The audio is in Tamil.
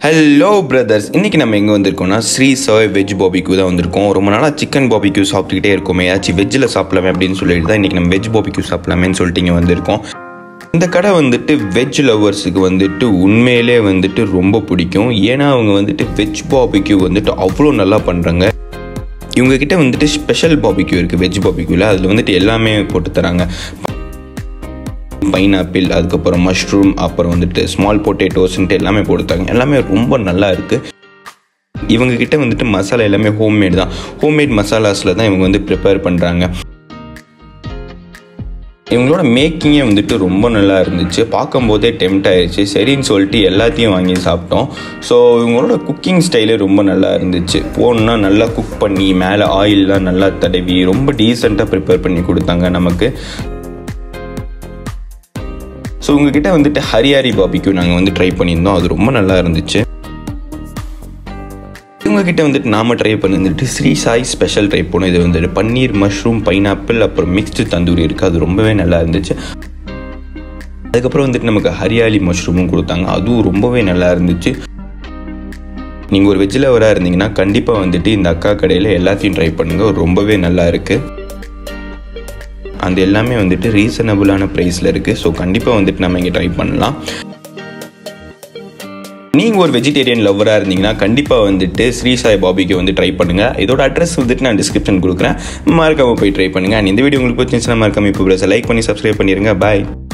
ஹலோ பிரதர்ஸ் இன்றைக்கி நம்ம எங்கே வந்திருக்கோம்னா ஸ்ரீ சாய் வெஜ் பாபிக்கு தான் வந்திருக்கோம் ரொம்ப நாளாக சிக்கன் பாபிக்யூ சாப்பிட்டுக்கிட்டே இருக்கோமே ஏதாச்சும் வெஜ்ஜில் சாப்பிடலாமே அப்படின்னு சொல்லிட்டு தான் இன்றைக்கி நம்ம வெஜ் பாபிக்யூ சாப்பிடலாமேன்னு சொல்லிட்டு இங்கே வந்திருக்கோம் இந்த கடை வந்துட்டு வெஜ் லவர்ஸுக்கு வந்துட்டு உண்மையிலே வந்துட்டு ரொம்ப பிடிக்கும் ஏன்னா அவங்க வந்துட்டு வெஜ் பாபிக்யூ வந்துட்டு அவ்வளோ நல்லா பண்ணுறாங்க இவங்க கிட்ட வந்துட்டு ஸ்பெஷல் பாபிக்யூ இருக்குது வெஜ் பாபிக்யூவில் அதில் வந்துட்டு எல்லாமே போட்டு தராங்க பைனாப்பிள் அதுக்கப்புறம் மஷ்ரூம் அப்புறம் வந்துட்டு ஸ்மால் பொட்டேட்டோஸ்ன்ட்டு எல்லாமே போட்டுத்தாங்க எல்லாமே ரொம்ப நல்லா இருக்குது இவங்க கிட்ட வந்துட்டு மசாலா எல்லாமே ஹோம்மேட் தான் ஹோம்மேட் மசாலாஸில் தான் இவங்க வந்து ப்ரிப்பேர் பண்ணுறாங்க இவங்களோட மேக்கிங்கே வந்துட்டு ரொம்ப நல்லா இருந்துச்சு பார்க்கும்போதே டெம்ட் ஆயிடுச்சு சரின்னு சொல்லிட்டு எல்லாத்தையும் வாங்கி சாப்பிட்டோம் ஸோ இவங்களோட குக்கிங் ஸ்டைலே ரொம்ப நல்லா இருந்துச்சு போகணுன்னா நல்லா குக் பண்ணி மேலே ஆயிலெலாம் நல்லா தடவி ரொம்ப டீசெண்டாக ப்ரிப்பேர் பண்ணி கொடுத்தாங்க நமக்கு ஸோ உங்ககிட்ட வந்துட்டு ஹரியாரி பாபிக்கு நாங்கள் வந்து ட்ரை பண்ணியிருந்தோம் அது ரொம்ப நல்லா இருந்துச்சு இவங்ககிட்ட வந்துட்டு நாம ட்ரை பண்ணிருந்துட்டு ஸ்ரீ சாய் ஸ்பெஷல் ட்ரை பண்ணோம் இது வந்துட்டு பன்னீர் மஷ்ரூம் பைனாப்பிள் அப்புறம் மிக்ஸ்டு தந்தூரி இருக்குது அது ரொம்பவே நல்லா இருந்துச்சு அதுக்கப்புறம் வந்துட்டு நமக்கு ஹரியாலி மஷ்ரூமும் கொடுத்தாங்க அதுவும் ரொம்பவே நல்லா இருந்துச்சு நீங்கள் ஒரு வெஜ் லவராக இருந்தீங்கன்னா கண்டிப்பாக வந்துட்டு இந்த அக்கா கடையில் எல்லாத்தையும் ட்ரை பண்ணுங்கள் ரொம்பவே நல்லா இருக்குது அந்த எல்லாமே வந்துட்டு ரீசனபிளான ப்ரைஸில் இருக்குது ஸோ கண்டிப்பாக வந்துட்டு நம்ம இங்கே ட்ரை பண்ணலாம் நீங்கள் ஒரு வெஜிடேரியன் லவ்வராக இருந்தீங்கன்னா கண்டிப்பாக வந்துட்டு ஸ்ரீ சாய் பாபிக்கு வந்து ட்ரை பண்ணுங்கள் இதோட அட்ரஸ் வந்துட்டு நான் டிஸ்கிரிப்ஷன் கொடுக்குறேன் மறக்காம போய் ட்ரை பண்ணுங்கள் அண்ட் இந்த வீடியோ உங்களுக்கு பிடிச்சிருந்துச்சுன்னா மறக்காம இப்போ லைக் பண்ணி சப்ஸ்கிரைப் பண்ணிடுங்க பாய்